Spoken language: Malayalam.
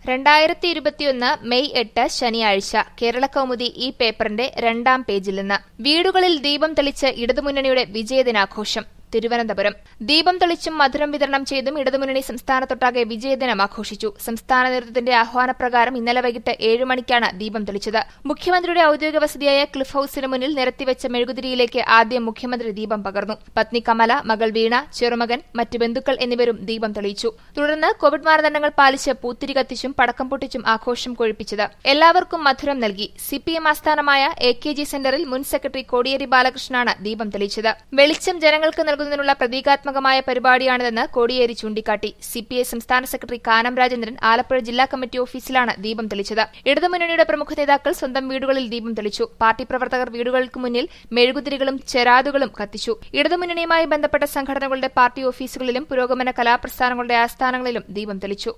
രണ്ടായിരത്തി ഇരുപത്തിയൊന്ന് മെയ് എട്ട് ശനിയാഴ്ച കേരളകൗമുദി ഈ പേപ്പറിന്റെ രണ്ടാം പേജിൽ നിന്ന് വീടുകളിൽ ദീപം തെളിച്ച് ഇടതുമുന്നണിയുടെ വിജയദിനാഘോഷം തിരുവനന്തപുരം ദീപം തെളിച്ചും മധുരം വിതരണം ചെയ്തും ഇടതുമുന്നണി സംസ്ഥാനത്തൊട്ടാകെ വിജയദിനം ആഘോഷിച്ചു സംസ്ഥാന നേതൃത്വത്തിന്റെ ആഹ്വാനപ്രകാരം ഇന്നലെ വൈകിട്ട് ഏഴു മണിക്കാണ് ദീപം തെളിച്ചത് മുഖ്യമന്ത്രിയുടെ ഔദ്യോഗിക വസതിയായ ക്ലിഫ് ഹൌസിന് മുന്നിൽ നിരത്തിവെച്ച മെഴുകുതിരിയിലേക്ക് ആദ്യം മുഖ്യമന്ത്രി ദീപം പകർന്നു പത്നി കമല മകൾ വീണ ചെറുമകൻ മറ്റ് ബന്ധുക്കൾ എന്നിവരും ദീപം തെളിയിച്ചു തുടർന്ന് കോവിഡ് മാനദണ്ഡങ്ങൾ പാലിച്ച് പൂത്തിരി കത്തിച്ചും പടക്കം പൊട്ടിച്ചും ആഘോഷം കൊഴിപ്പിച്ചത് എല്ലാവർക്കും മധുരം നൽകി സിപിഎം ആസ്ഥാനമായ എ കെ ജി സെന്ററിൽ മുൻ സെക്രട്ടറി കോടിയേരി ബാലകൃഷ്ണനാണ് ദീപം തെളിയിച്ചത് വെളിച്ചം ജനങ്ങൾക്ക് നൽകുന്നതിനുള്ള പ്രതീകാത്മകമായ പരിപാടിയാണിതെന്ന് കോടിയേരി ചൂണ്ടിക്കാട്ടി സിപിഐ സംസ്ഥാന സെക്രട്ടറി കാനം രാജേന്ദ്രൻ ആലപ്പുഴ ജില്ലാ കമ്മിറ്റി ഓഫീസിലാണ് ദീപം തെളിച്ചത് ഇടതുമുന്നണിയുടെ പ്രമുഖ നേതാക്കൾ സ്വന്തം വീടുകളിൽ ദീപം തെളിച്ചു പാർട്ടി പ്രവർത്തകർ വീടുകൾക്ക് മുന്നിൽ മെഴുകുതിരികളും ചെരാതുകളും കത്തിച്ചു ഇടതുമുന്നണിയുമായി ബന്ധപ്പെട്ട സംഘടനകളുടെ പാർട്ടി ഓഫീസുകളിലും പുരോഗമന കലാപ്രസ്ഥാനങ്ങളുടെ ആസ്ഥാനങ്ങളിലും ദീപം തെളിച്ചു